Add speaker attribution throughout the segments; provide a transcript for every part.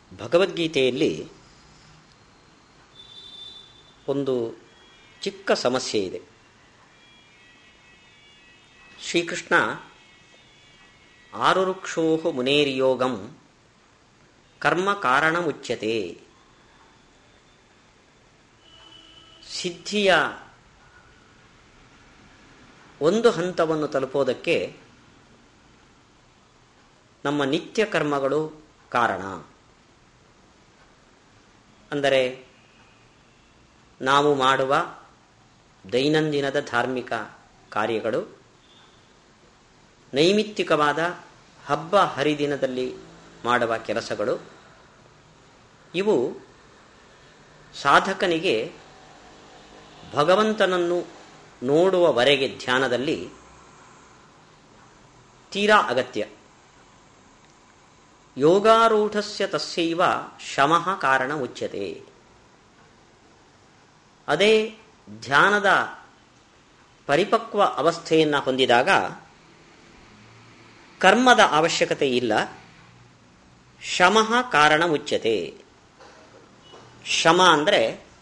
Speaker 1: ಭಗವದ್ಗೀತೆಯಲ್ಲಿ ಒಂದು ಚಿಕ್ಕ ಸಮಸ್ಯೆ ಇದೆ ಶ್ರೀಕೃಷ್ಣ ಆರುರುಕ್ಷೋ ಮುನೇರ್ಯೋಗಂ ಕರ್ಮ ಕಾರಣಮುಚ್ಯತೆ ಸಿದ್ಧಿಯ ಒಂದು ಹಂತವನ್ನು ತಲುಪೋದಕ್ಕೆ ನಮ್ಮ ನಿತ್ಯ ಕರ್ಮಗಳು ಕಾರಣ ಅಂದರೆ ನಾವು ಮಾಡುವ ದೈನಂದಿನದ ಧಾರ್ಮಿಕ ಕಾರ್ಯಗಳು ನೈಮಿತ್ತಿಕವಾದ ಹಬ್ಬ ಹರಿದಿನದಲ್ಲಿ ಮಾಡುವ ಕೆಲಸಗಳು ಇವು ಸಾಧಕನಿಗೆ ಭಗವಂತನನ್ನು ನೋಡುವವರೆಗೆ ಧ್ಯಾನದಲ್ಲಿ ತೀರಾ ಅಗತ್ಯ ಯೋಗಾರೂಢಸ್ಯ ತಸ್ಯೈವ ಶಮಃ ಕಾರಣ ಉಚ್ಯತೆ ಅದೇ ಧ್ಯಾನದ ಪರಿಪಕ್ವ ಅವಸ್ಥೆಯನ್ನು ಹೊಂದಿದಾಗ ಕರ್ಮದ ಅವಶ್ಯಕತೆ ಇಲ್ಲ ಶಮಃ ಕಾರಣ ಮುಚ್ಯತೆ ಶಮ ಅಂದರೆ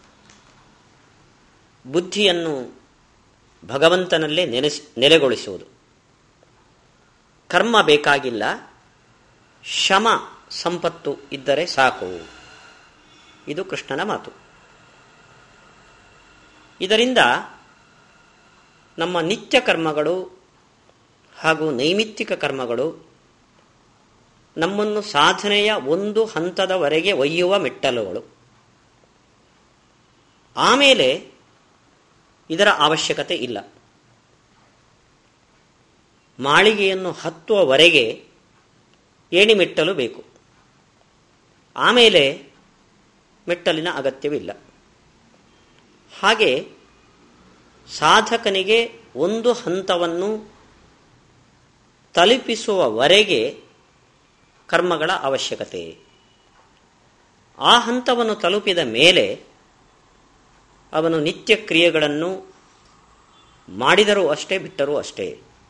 Speaker 1: ಬುದ್ಧಿಯನ್ನು ಭಗವಂತನಲ್ಲೇ ನೆನೆಸ್ ನೆಲೆಗೊಳಿಸುವುದು ಕರ್ಮ ಬೇಕಾಗಿಲ್ಲ ಶಮ ಸಂಪತ್ತು ಇದ್ದರೆ ಸಾಕು ಇದು ಕೃಷ್ಣನ ಮಾತು ಇದರಿಂದ ನಮ್ಮ ನಿತ್ಯ ಕರ್ಮಗಳು ಹಾಗೂ ನೈಮಿತ್ತಿಕ ಕರ್ಮಗಳು ನಮ್ಮನ್ನು ಸಾಧನೆಯ ಒಂದು ಹಂತದವರೆಗೆ ಒಯ್ಯುವ ಮೆಟ್ಟಲುಗಳು ಆಮೇಲೆ ಇದರ ಅವಶ್ಯಕತೆ ಇಲ್ಲ ಮಾಳಿಗೆಯನ್ನು ಹತ್ತುವವರೆಗೆ ಏಣಿ ಮೆಟ್ಟಲು ಬೇಕು ಆಮೇಲೆ ಮೆಟ್ಟಲಿನ ಅಗತ್ಯವಿಲ್ಲ ಹಾಗೆ ಸಾಧಕನಿಗೆ ಒಂದು ಹಂತವನ್ನು ತಲುಪಿಸುವವರೆಗೆ ಕರ್ಮಗಳ ಅವಶ್ಯಕತೆ ಆ ಹಂತವನ್ನು ತಲುಪಿದ ಮೇಲೆ ಅವನು ನಿತ್ಯ ಕ್ರಿಯೆಗಳನ್ನು ಮಾಡಿದರೂ ಅಷ್ಟೇ ಬಿಟ್ಟರೂ ಅಷ್ಟೇ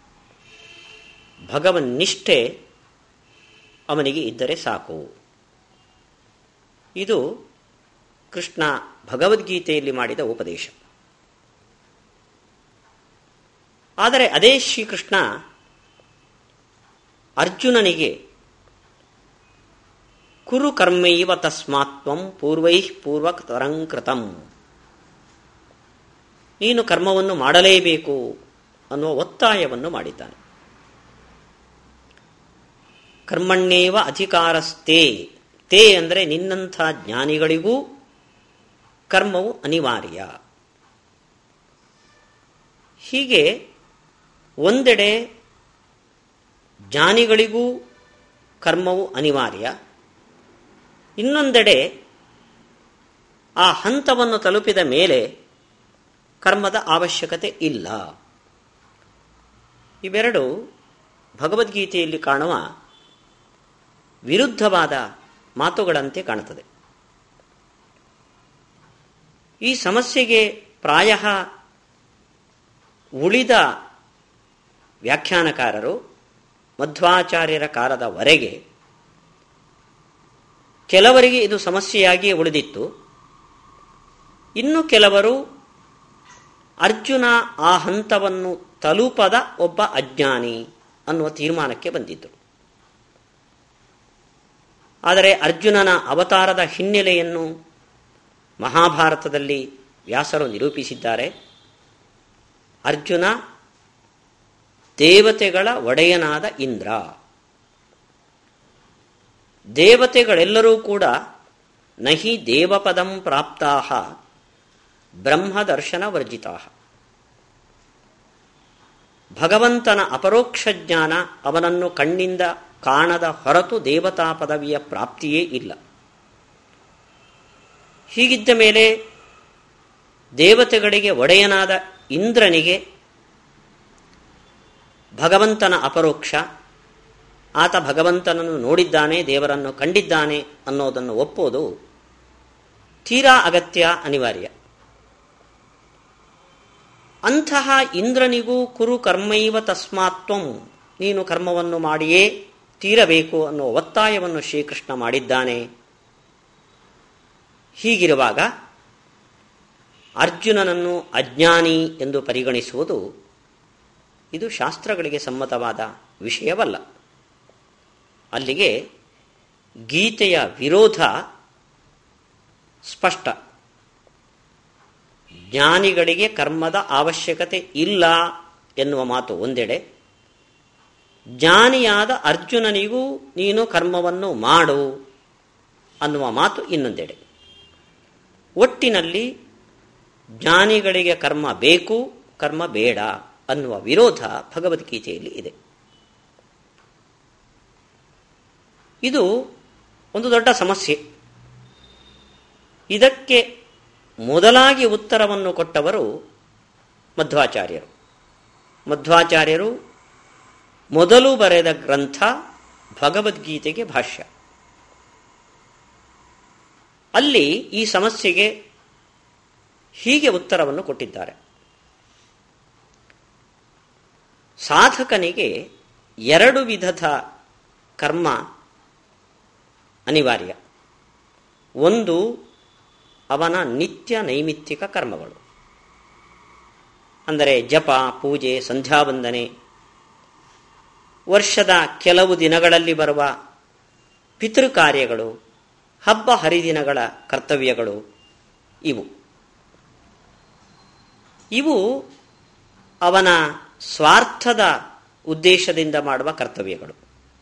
Speaker 1: ಭಗವನ್ ನಿಷ್ಠೆ ಅವನಿಗೆ ಇದ್ದರೆ ಸಾಕು ಇದು ಕೃಷ್ಣ ಭಗವದ್ಗೀತೆಯಲ್ಲಿ ಮಾಡಿದ ಉಪದೇಶ ಆದರೆ ಅದೇ ಶ್ರೀಕೃಷ್ಣ ಅರ್ಜುನನಿಗೆ ಕುರು ಕರ್ಮೈವ ತಸ್ಮಾತ್ವಂ ಪೂರ್ವೈ ಪೂರ್ವತರಂಕೃತಂ ನೀನು ಕರ್ಮವನ್ನು ಮಾಡಲೇಬೇಕು ಅನ್ನುವ ಒತ್ತಾಯವನ್ನು ಮಾಡಿದ್ದಾನೆ ಕರ್ಮಣ್ಣೇವ ಅಧಿಕಾರಸ್ಥೆ ತೇ ಅಂದರೆ ನಿನ್ನಂಥ ಜ್ಞಾನಿಗಳಿಗೂ ಕರ್ಮವು ಅನಿವಾರ್ಯ ಹೀಗೆ ಒಂದೆಡೆ ಜ್ಞಾನಿಗಳಿಗೂ ಕರ್ಮವು ಅನಿವಾರ್ಯ ಇನ್ನೊಂದೆಡೆ ಆ ಹಂತವನ್ನು ತಲುಪಿದ ಮೇಲೆ ಕರ್ಮದ ಅವಶ್ಯಕತೆ ಇಲ್ಲ ಇವೆರಡು ಭಗವದ್ಗೀತೆಯಲ್ಲಿ ಕಾಣುವ ವಿರುದ್ಧವಾದ ಮಾತುಗಳಂತೆ ಕಾಣುತ್ತದೆ ಈ ಸಮಸ್ಯೆಗೆ ಪ್ರಾಯ ಉಳಿದ ವ್ಯಾಖ್ಯಾನಕಾರರು ಮಧ್ವಾಚಾರ್ಯರ ಕಾಲದವರೆಗೆ ಕೆಲವರಿಗೆ ಇದು ಸಮಸ್ಯೆಯಾಗಿಯೇ ಉಳಿದಿತ್ತು ಇನ್ನು ಕೆಲವರು ಅರ್ಜುನ ಆ ಹಂತವನ್ನು ತಲುಪದ ಒಬ್ಬ ಅಜ್ಞಾನಿ ಅನ್ನುವ ತೀರ್ಮಾನಕ್ಕೆ ಬಂದಿದ್ದರು ಆದರೆ ಅರ್ಜುನನ ಅವತಾರದ ಹಿನ್ನೆಲೆಯನ್ನು ಮಹಾಭಾರತದಲ್ಲಿ ವ್ಯಾಸರು ನಿರೂಪಿಸಿದ್ದಾರೆ ಅರ್ಜುನ ದೇವತೆಗಳ ಒಡೆಯನಾದ ಇಂದ್ರ ದೇವತೆಗಳೆಲ್ಲರೂ ಕೂಡ ನಹಿ ದೇವಪದಂ ಪ್ರಾಪ್ತಾ ಬ್ರಹ್ಮದರ್ಶನ ವರ್ಜಿತಾ ಭಗವಂತನ ಅಪರೋಕ್ಷ ಜ್ಞಾನ ಅವನನ್ನು ಕಣ್ಣಿಂದ ಕಾಣದ ಹೊರತು ದೇವತಾ ಪದವಿಯ ಪ್ರಾಪ್ತಿಯೇ ಇಲ್ಲ ಹೀಗಿದ್ದ ಮೇಲೆ ದೇವತೆಗಳಿಗೆ ಒಡೆಯನಾದ ಇಂದ್ರನಿಗೆ ಭಗವಂತನ ಅಪರೋಕ್ಷ ಆತ ಭಗವಂತನನ್ನು ನೋಡಿದ್ದಾನೆ ದೇವರನ್ನು ಕಂಡಿದ್ದಾನೆ ಅನ್ನೋದನ್ನು ಒಪ್ಪೋದು ತೀರಾ ಅಗತ್ಯ ಅನಿವಾರ್ಯ ಅಂತಹ ಇಂದ್ರನಿಗೂ ಕುರು ಕರ್ಮೈವ ತಸ್ಮಾತ್ವಂ ನೀನು ಕರ್ಮವನ್ನು ಮಾಡಿಯೇ ತೀರಬೇಕು ಅನ್ನೋ ಒತ್ತಾಯವನ್ನು ಶ್ರೀಕೃಷ್ಣ ಮಾಡಿದ್ದಾನೆ ಹೀಗಿರುವಾಗ ಅರ್ಜುನನನ್ನು ಅಜ್ಞಾನಿ ಎಂದು ಪರಿಗಣಿಸುವುದು ಇದು ಶಾಸ್ತ್ರಗಳಿಗೆ ಸಮ್ಮತವಾದ ವಿಷಯವಲ್ಲ ಅಲ್ಲಿಗೆ ಗೀತೆಯ ವಿರೋಧ ಸ್ಪಷ್ಟ ಜ್ಞಾನಿಗಳಿಗೆ ಕರ್ಮದ ಅವಶ್ಯಕತೆ ಇಲ್ಲ ಎನ್ನುವ ಮಾತು ಒಂದೆಡೆ ಜ್ಞಾನಿಯಾದ ಅರ್ಜುನನಿಗೂ ನೀನು ಕರ್ಮವನ್ನು ಮಾಡು ಅನ್ನುವ ಮಾತು ಇನ್ನೊಂದೆಡೆ ಒಟ್ಟಿನಲ್ಲಿ ಜ್ಞಾನಿಗಳಿಗೆ ಕರ್ಮ ಬೇಕು ಕರ್ಮ ಬೇಡ ಅನ್ನುವ ವಿರೋಧ ಭಗವದ್ಗೀತೆಯಲ್ಲಿ ಇದೆ ಇದು ಒಂದು ದೊಡ್ಡ ಸಮಸ್ಯೆ ಇದಕ್ಕೆ ಮೊದಲಾಗಿ ಉತ್ತರವನ್ನು ಕೊಟ್ಟವರು ಮಧ್ವಾಚಾರ್ಯರು ಮಧ್ವಾಚಾರ್ಯರು ಮೊದಲು ಬರೆದ ಗ್ರಂಥ ಭಗವದ್ಗೀತೆಗೆ ಭಾಷ್ಯ ಅಲ್ಲಿ ಈ ಸಮಸ್ಯೆಗೆ ಹೀಗೆ ಉತ್ತರವನ್ನು ಕೊಟ್ಟಿದ್ದಾರೆ ಸಾಧಕನಿಗೆ ಎರಡು ವಿಧದ ಕರ್ಮ ಅನಿವಾರ್ಯ ಒಂದು ಅವನ ನಿತ್ಯ ನೈಮಿತ್ತಿಕ ಕರ್ಮಗಳು ಅಂದರೆ ಜಪ ಪೂಜೆ ಸಂಧ್ಯಾವಂದನೆ ವರ್ಷದ ಕೆಲವು ದಿನಗಳಲ್ಲಿ ಬರುವ ಪಿತೃಕಾರ್ಯಗಳು ಹಬ್ಬ ಹರಿದಿನಗಳ ಕರ್ತವ್ಯಗಳು ಇವು ಇವು ಅವನ ಸ್ವಾರ್ಥದ ಉದ್ದೇಶದಿಂದ ಮಾಡುವ ಕರ್ತವ್ಯಗಳು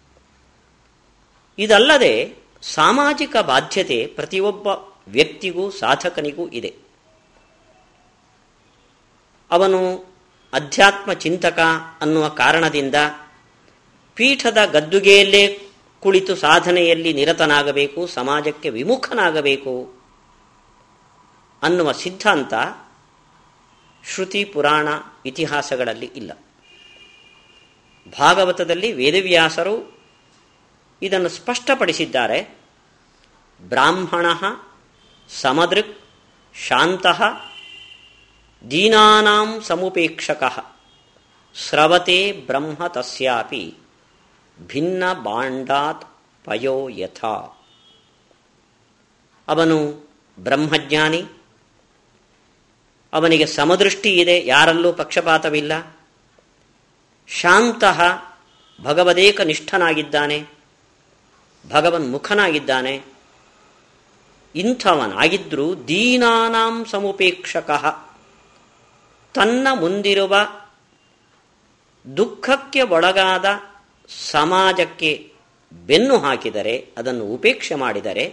Speaker 1: ಇದಲ್ಲದೆ ಸಾಮಾಜಿಕ ಬಾಧ್ಯತೆ ಪ್ರತಿಯೊಬ್ಬ ವ್ಯಕ್ತಿಗೂ ಸಾಧಕನಿಗೂ ಇದೆ ಅವನು ಅಧ್ಯಾತ್ಮ ಚಿಂತಕ ಅನ್ನುವ ಕಾರಣದಿಂದ ಪೀಠದ ಗದ್ದುಗೆಯಲ್ಲೇ ಕುಳಿತು ಸಾಧನೆಯಲ್ಲಿ ನಿರತನಾಗಬೇಕು ಸಮಾಜಕ್ಕೆ ವಿಮುಖನಾಗಬೇಕು ಅನ್ನುವ ಸಿದ್ಧಾಂತ ಶ್ರುತಿ ಪುರಾಣ ಇತಿಹಾಸಗಳಲ್ಲಿ ಇಲ್ಲ ಭಾಗವತದಲ್ಲಿ ವೇದವ್ಯಾಸರು ಇದನ್ನು ಸ್ಪಷ್ಟಪಡಿಸಿದ್ದಾರೆ ಬ್ರಾಹ್ಮಣ ಸಮದೃಕ್ ಶಾಂತ ದೀನಾನಾಂ ಸಮುಪೇಕ್ಷಕ ಸ್ರವತೆ ಬ್ರಹ್ಮ ತಸ್ಯಾಪಿ ಭಿನ್ನ ಬಾಂಡಾತ್ ಪಯೋ ಯಥಾ ಅವನು ಬ್ರಹ್ಮಜ್ಞಾನಿ ಅವನಿಗೆ ಸಮದೃಷ್ಟಿ ಇದೆ ಯಾರಲ್ಲೂ ಪಕ್ಷಪಾತವಿಲ್ಲ ಶಾಂತ ಭಗವದೇಕ ನಿಷ್ಠನಾಗಿದ್ದಾನೆ ಭಗವನ್ ಮುಖನಾಗಿದ್ದಾನೆ ಇಂಥವನಾಗಿದ್ರೂ ದೀನಾನಾಂ ಸಮುಪೇಕ್ಷಕ ತನ್ನ ಮುಂದಿರುವ ದುಃಖಕ್ಕೆ ಒಳಗಾದ ಸಮಾಜಕ್ಕೆ ಬೆನ್ನು ಹಾಕಿದರೆ ಅದನ್ನು ಉಪೇಕ್ಷೆ ಮಾಡಿದರೆ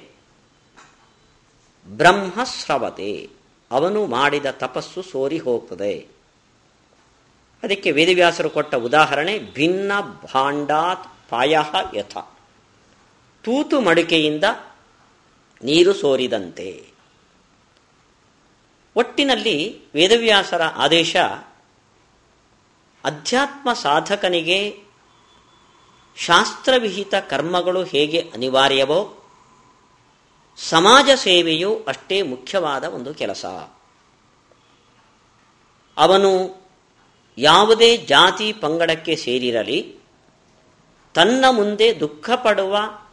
Speaker 1: ಬ್ರಹ್ಮಸ್ರವತೆ ಅವನು ಮಾಡಿದ ತಪಸ್ಸು ಸೋರಿ ಹೋಗ್ತದೆ ಅದಕ್ಕೆ ವೇದವ್ಯಾಸರು ಕೊಟ್ಟ ಉದಾಹರಣೆ ಭಿನ್ನ ಭಾಂಡಾತ್ ಪಾಯ ಯಥ ತೂತು ಮಡಿಕೆಯಿಂದ ನೀರು ಸೋರಿದಂತೆ ಒಟ್ಟಿನಲ್ಲಿ ವೇದವ್ಯಾಸರ ಆದೇಶ ಅಧ್ಯಾತ್ಮ ಸಾಧಕನಿಗೆ ಶಾಸ್ತ್ರವಿಹಿತ ಕರ್ಮಗಳು ಹೇಗೆ ಅನಿವಾರ್ಯವೋ ಸಮಾಜ ಸೇವೆಯು ಅಷ್ಟೇ ಮುಖ್ಯವಾದ ಒಂದು ಕೆಲಸ ಅವನು ಯಾವುದೇ ಜಾತಿ ಪಂಗಡಕ್ಕೆ ಸೇರಿರಲಿ ತನ್ನ ಮುಂದೆ ದುಃಖ ಪಡುವ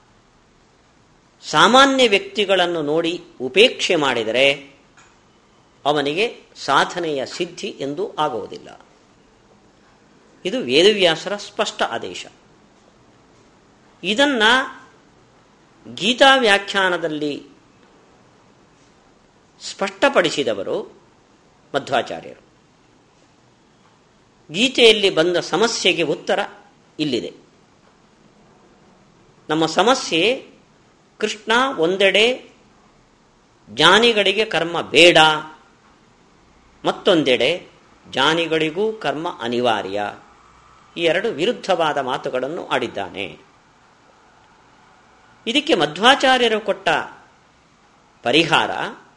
Speaker 1: ಸಾಮಾನ್ಯ ವ್ಯಕ್ತಿಗಳನ್ನು ನೋಡಿ ಉಪೇಕ್ಷೆ ಮಾಡಿದರೆ ಅವನಿಗೆ ಸಾಧನೆಯ ಸಿದ್ಧಿ ಎಂದು ಆಗುವುದಿಲ್ಲ ಇದು ವೇದವ್ಯಾಸರ ಸ್ಪಷ್ಟ ಆದೇಶ ಇದನ್ನ ಗೀತಾ ವ್ಯಾಖ್ಯಾನದಲ್ಲಿ ಸ್ಪಷ್ಟಪಡಿಸಿದವರು ಮಧ್ವಾಚಾರ್ಯರು ಗೀತೆಯಲ್ಲಿ ಬಂದ ಸಮಸ್ಯೆಗೆ ಉತ್ತರ ಇಲ್ಲಿದೆ ನಮ್ಮ ಸಮಸ್ಯೆ ಕೃಷ್ಣ ಒಂದೆಡೆ ಜ್ಞಾನಿಗಳಿಗೆ ಕರ್ಮ ಬೇಡ ಮತ್ತೊಂದೆಡೆ ಜ್ಞಾನಿಗಳಿಗೂ ಕರ್ಮ ಅನಿವಾರ್ಯ ಈ ಎರಡು ವಿರುದ್ಧವಾದ ಮಾತುಗಳನ್ನು ಆಡಿದ್ದಾನೆ ಇದಕ್ಕೆ ಮಧ್ವಾಚಾರ್ಯರು ಕೊಟ್ಟ ಪರಿಹಾರ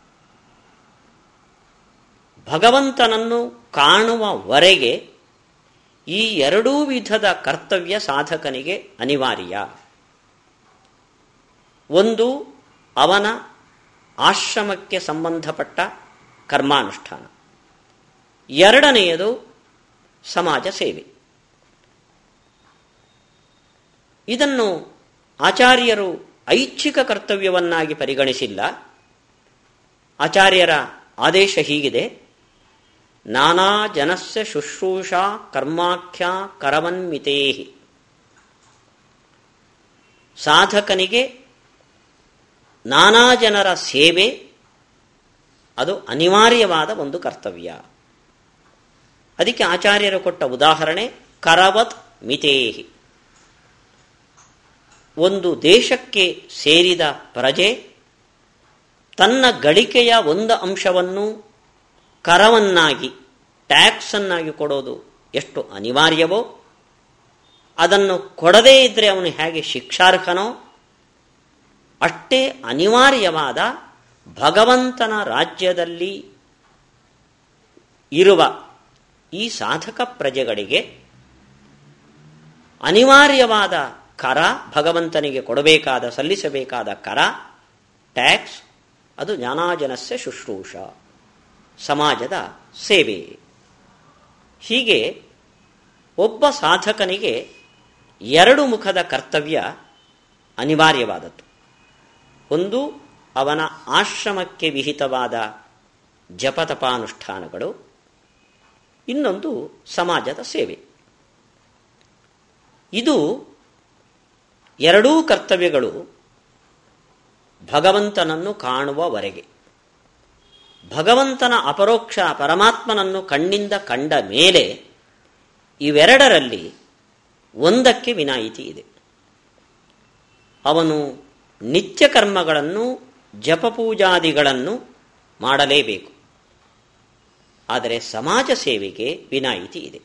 Speaker 1: ಭಗವಂತನನ್ನು ಕಾಣುವವರೆಗೆ ಈ ಎರಡೂ ವಿಧದ ಕರ್ತವ್ಯ ಸಾಧಕನಿಗೆ ಅನಿವಾರ್ಯ ಒಂದು ಅವನ ಆಶ್ರಮಕ್ಕೆ ಸಂಬಂಧಪಟ್ಟ ಕರ್ಮಾನುಷ್ಠಾನ ಎರಡನೆಯದು ಸಮಾಜ ಸೇವೆ ಇದನ್ನು ಆಚಾರ್ಯರು ಐಚ್ಛಿಕ ಕರ್ತವ್ಯವನ್ನಾಗಿ ಪರಿಗಣಿಸಿಲ್ಲ ಆಚಾರ್ಯರ ಆದೇಶ ಹೀಗಿದೆ ನಾನಾ ಜನಸ್ಯ ಶುಶ್ರೂಷಾ ಕರ್ಮಾಖ್ಯ ಕರವನ್ಮಿತೇಹಿ ಸಾಧಕನಿಗೆ ನಾನಾ ಜನರ ಸೇವೆ ಅದು ಅನಿವಾರ್ಯವಾದ ಒಂದು ಕರ್ತವ್ಯ ಅದಕ್ಕೆ ಆಚಾರ್ಯರು ಕೊಟ್ಟ ಉದಾಹರಣೆ ಕರವತ್ ಮಿತೇಹಿ ಒಂದು ದೇಶಕ್ಕೆ ಸೇರಿದ ಪ್ರಜೆ ತನ್ನ ಗಳಿಕೆಯ ಒಂದು ಅಂಶವನ್ನು ಕರವನ್ನಾಗಿ ಟ್ಯಾಕ್ಸ್ ಅನ್ನಾಗಿ ಕೊಡೋದು ಎಷ್ಟು ಅನಿವಾರ್ಯವೋ ಅದನ್ನು ಕೊಡದೇ ಇದ್ರೆ ಅವನು ಹೇಗೆ ಶಿಕ್ಷಾರ್ಹನೋ ಅಷ್ಟೇ ಅನಿವಾರ್ಯವಾದ ಭಗವಂತನ ರಾಜ್ಯದಲ್ಲಿ ಇರುವ ಈ ಸಾಧಕ ಪ್ರಜೆಗಳಿಗೆ ಅನಿವಾರ್ಯವಾದ ಕರ ಭಗವಂತನಿಗೆ ಕೊಡಬೇಕಾದ ಸಲ್ಲಿಸಬೇಕಾದ ಕರ ಟ್ಯಾಕ್ಸ್ ಅದು ಜ್ಞಾನಾಜನಸ್ಯ ಶುಶ್ರೂಷ ಸಮಾಜದ ಸೇವೆ ಹೀಗೆ ಒಬ್ಬ ಸಾಧಕನಿಗೆ ಎರಡು ಮುಖದ ಕರ್ತವ್ಯ ಅನಿವಾರ್ಯವಾದದ್ದು ಒಂದು ಅವನ ಆಶ್ರಮಕ್ಕೆ ವಿಹಿತವಾದ ಜಪತಪಾನುಷ್ಠಾನಗಳು ಇನ್ನೊಂದು ಸಮಾಜದ ಸೇವೆ ಇದು ಎರಡೂ ಕರ್ತವ್ಯಗಳು ಭಗವಂತನನ್ನು ಕಾಣುವವರೆಗೆ ಭಗವಂತನ ಅಪರೋಕ್ಷ ಪರಮಾತ್ಮನನ್ನು ಕಣ್ಣಿಂದ ಕಂಡ ಮೇಲೆ ಇವೆರಡರಲ್ಲಿ ಒಂದಕ್ಕೆ ವಿನಾಯಿತಿ ಇದೆ ಅವನು ನಿತ್ಯ ಕರ್ಮಗಳನ್ನು ಜಪಪೂಜಾದಿಗಳನ್ನು ಮಾಡಲೇಬೇಕು ಆದರೆ ಸಮಾಜ ಸೇವೆಗೆ ವಿನಾಯಿತಿ ಇದೆ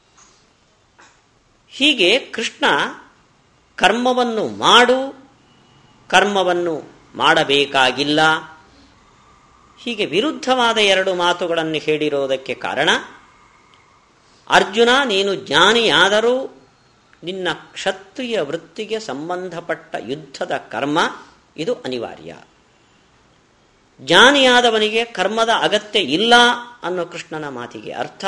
Speaker 1: ಹೀಗೆ ಕೃಷ್ಣ ಕರ್ಮವನ್ನು ಮಾಡು ಕರ್ಮವನ್ನು ಮಾಡಬೇಕಾಗಿಲ್ಲ ಹೀಗೆ ವಿರುದ್ಧವಾದ ಎರಡು ಮಾತುಗಳನ್ನು ಹೇಳಿರೋದಕ್ಕೆ ಕಾರಣ ಅರ್ಜುನ ನೀನು ಜ್ಞಾನಿಯಾದರೂ ನಿನ್ನ ಕ್ಷತ್ರಿಯ ವೃತ್ತಿಗೆ ಸಂಬಂಧಪಟ್ಟ ಯುದ್ಧದ ಕರ್ಮ ಇದು ಅನಿವಾರ್ಯ ಜ್ಞಾನಿಯಾದವನಿಗೆ ಕರ್ಮದ ಅಗತ್ಯ ಇಲ್ಲ ಅನ್ನೋ ಕೃಷ್ಣನ ಮಾತಿಗೆ ಅರ್ಥ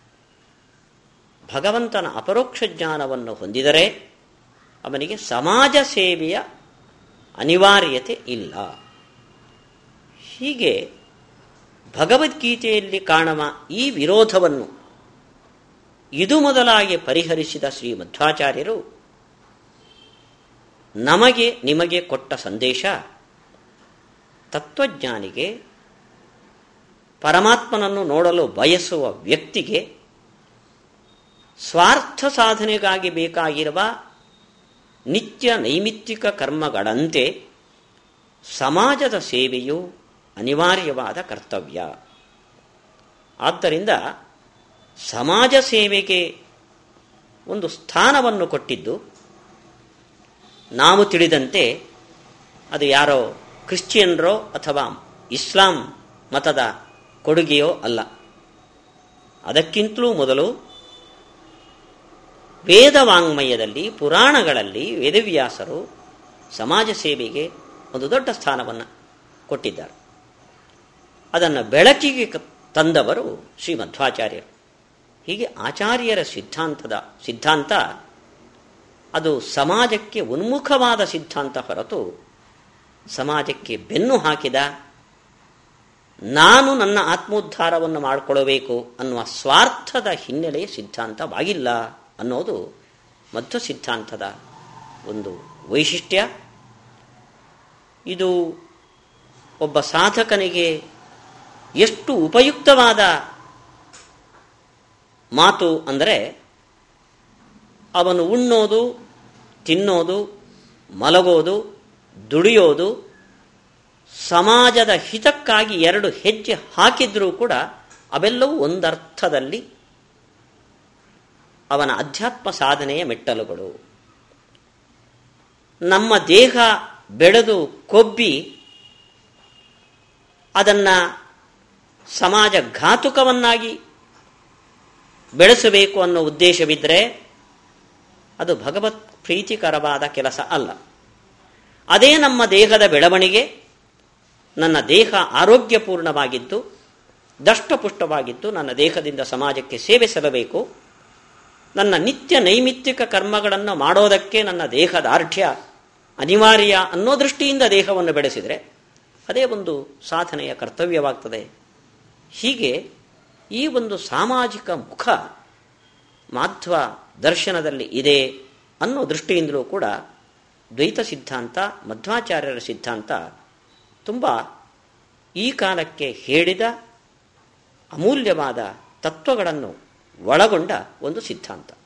Speaker 1: ಭಗವಂತನ ಅಪರೋಕ್ಷ ಜ್ಞಾನವನ್ನು ಹೊಂದಿದರೆ ಅವನಿಗೆ ಸಮಾಜ ಸೇವೆಯ ಅನಿವಾರ್ಯತೆ ಇಲ್ಲ ಹೀಗೆ ಭಗವದ್ಗೀತೆಯಲ್ಲಿ ಕಾಣುವ ಈ ವಿರೋಧವನ್ನು ಇದು ಮೊದಲಾಗಿ ಪರಿಹರಿಸಿದ ಶ್ರೀ ಮಧ್ವಾಚಾರ್ಯರು ನಮಗೆ ನಿಮಗೆ ಕೊಟ್ಟ ಸಂದೇಶ ತತ್ವಜ್ಞಾನಿಗೆ ಪರಮಾತ್ಮನನ್ನು ನೋಡಲು ಬಯಸುವ ವ್ಯಕ್ತಿಗೆ ಸ್ವಾರ್ಥ ಸಾಧನೆಗಾಗಿ ಬೇಕಾಗಿರುವ ನಿತ್ಯ ನೈಮಿತ್ತಿಕ ಕರ್ಮಗಳಂತೆ ಸಮಾಜದ ಸೇವೆಯು ಅನಿವಾರ್ಯವಾದ ಕರ್ತವ್ಯ ಆದ್ದರಿಂದ ಸಮಾಜ ಸೇವೆಗೆ ಒಂದು ಸ್ಥಾನವನ್ನು ಕೊಟ್ಟಿದ್ದು ನಾವು ತಿಳಿದಂತೆ ಅದು ಯಾರೋ ಕ್ರಿಶ್ಚಿಯನ್ರೋ ಅಥವಾ ಇಸ್ಲಾಂ ಮತದ ಕೊಡುಗೆಯೋ ಅಲ್ಲ ಅದಕ್ಕಿಂತಲೂ ಮೊದಲು ವೇದವಾಂಗ್ಮಯದಲ್ಲಿ ಪುರಾಣಗಳಲ್ಲಿ ವೇದವ್ಯಾಸರು ಸಮಾಜ ಸೇವೆಗೆ ಒಂದು ದೊಡ್ಡ ಸ್ಥಾನವನ್ನು ಕೊಟ್ಟಿದ್ದಾರೆ ಅದನ್ನು ಬೆಳಕಿಗೆ ತಂದವರು ಶ್ರೀ ಮಧ್ವಾಚಾರ್ಯರು ಹೀಗೆ ಆಚಾರ್ಯರ ಸಿದ್ಧಾಂತದ ಸಿದ್ಧಾಂತ ಅದು ಸಮಾಜಕ್ಕೆ ಉನ್ಮುಖವಾದ ಸಿದ್ಧಾಂತ ಹೊರತು ಸಮಾಜಕ್ಕೆ ಬೆನ್ನು ಹಾಕಿದ ನಾನು ನನ್ನ ಆತ್ಮೋದ್ಧಾರವನ್ನು ಮಾಡಿಕೊಳ್ಳಬೇಕು ಅನ್ನುವ ಸ್ವಾರ್ಥದ ಹಿನ್ನೆಲೆಯ ಸಿದ್ಧಾಂತವಾಗಿಲ್ಲ ಅನ್ನೋದು ಮಧ್ವ ಸಿದ್ಧಾಂತದ ಒಂದು ವೈಶಿಷ್ಟ್ಯ ಇದು ಒಬ್ಬ ಸಾಧಕನಿಗೆ ಎಷ್ಟು ಉಪಯುಕ್ತವಾದ ಮಾತು ಅಂದರೆ ಅವನು ಉಣ್ಣೋದು ತಿನ್ನೋದು ಮಲಗೋದು ದುಡಿಯೋದು ಸಮಾಜದ ಹಿತಕ್ಕಾಗಿ ಎರಡು ಹೆಜ್ಜೆ ಹಾಕಿದ್ರೂ ಕೂಡ ಅವೆಲ್ಲವೂ ಒಂದರ್ಥದಲ್ಲಿ ಅವನ ಅಧ್ಯಾತ್ಮ ಸಾಧನೆಯ ಮೆಟ್ಟಲುಗಳು ನಮ್ಮ ದೇಹ ಬೆಳೆದು ಕೊಬ್ಬಿ ಅದನ್ನ ಸಮಾಜ ಘಾತುಕವನ್ನಾಗಿ ಬೆಳೆಸಬೇಕು ಅನ್ನೋ ಉದ್ದೇಶವಿದ್ದರೆ ಅದು ಭಗವತ್ ಪ್ರೀತಿಕರವಾದ ಕೆಲಸ ಅಲ್ಲ ಅದೇ ನಮ್ಮ ದೇಹದ ಬೆಳವಣಿಗೆ ನನ್ನ ದೇಹ ಆರೋಗ್ಯಪೂರ್ಣವಾಗಿದ್ದು ದಷ್ಟಪುಷ್ಟವಾಗಿದ್ದು ನನ್ನ ದೇಹದಿಂದ ಸಮಾಜಕ್ಕೆ ಸೇವೆ ಸಲ್ಲಬೇಕು ನನ್ನ ನಿತ್ಯ ನೈಮಿತ್ತಿಕ ಕರ್ಮಗಳನ್ನು ಮಾಡೋದಕ್ಕೆ ನನ್ನ ದೇಹದಾರ್ಢ್ಯ ಅನಿವಾರ್ಯ ಅನ್ನೋ ದೃಷ್ಟಿಯಿಂದ ದೇಹವನ್ನು ಬೆಳೆಸಿದರೆ ಅದೇ ಒಂದು ಸಾಧನೆಯ ಕರ್ತವ್ಯವಾಗ್ತದೆ ಹೀಗೆ ಈ ಒಂದು ಸಾಮಾಜಿಕ ಮುಖ ಮಾಧ್ವ ದರ್ಶನದಲ್ಲಿ ಇದೆ ಅನ್ನೋ ದೃಷ್ಟಿಯಿಂದಲೂ ಕೂಡ ದ್ವೈತ ಸಿದ್ಧಾಂತ ಮಧ್ವಾಚಾರ್ಯರ ಸಿದ್ಧಾಂತ ತುಂಬ ಈ ಕಾಲಕ್ಕೆ ಹೇಳಿದ ಅಮೂಲ್ಯವಾದ ತತ್ವಗಳನ್ನು ಒಳಗೊಂಡ ಒಂದು ಸಿದ್ಧಾಂತ